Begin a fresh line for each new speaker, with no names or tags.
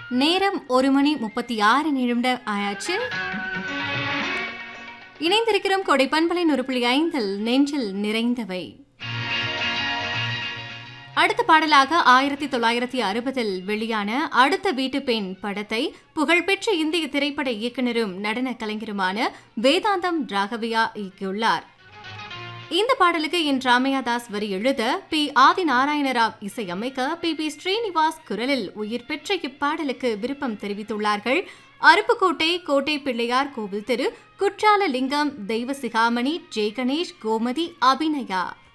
நேரம் ஒரு மணி முப்பத்தி ஆறு நிமிடம் ஆயாச்சு இணைந்திருக்கிறோம் கொடை பண்பலை ஒரு புள்ளி ஐந்தில் நெஞ்சில் நிறைந்தவை அடுத்த பாடலாக ஆயிரத்தி தொள்ளாயிரத்தி அறுபதில் வெளியான அடுத்த வீட்டு பெண் படத்தை புகழ்பெற்ற இந்திய திரைப்பட இயக்குனரும் நடன கலைஞருமான வேதாந்தம் ராகவியா இயக்கியுள்ளார் இந்த பாடலுக்கு என் ராமையா தாஸ் வரி எழுத பி ஆதி நாராயணராவ் இசையமைக்க பி பி ஸ்ரீனிவாஸ் குரலில் உயிர் பெற்ற இப்பாடலுக்கு விருப்பம் தெரிவித்துள்ளார்கள் அருப்புக்கோட்டை கோட்டை பிள்ளையார் கோவில் தெரு குற்றால லிங்கம் தெய்வ சிகாமணி ஜெய் கணேஷ் கோமதி அபிநயா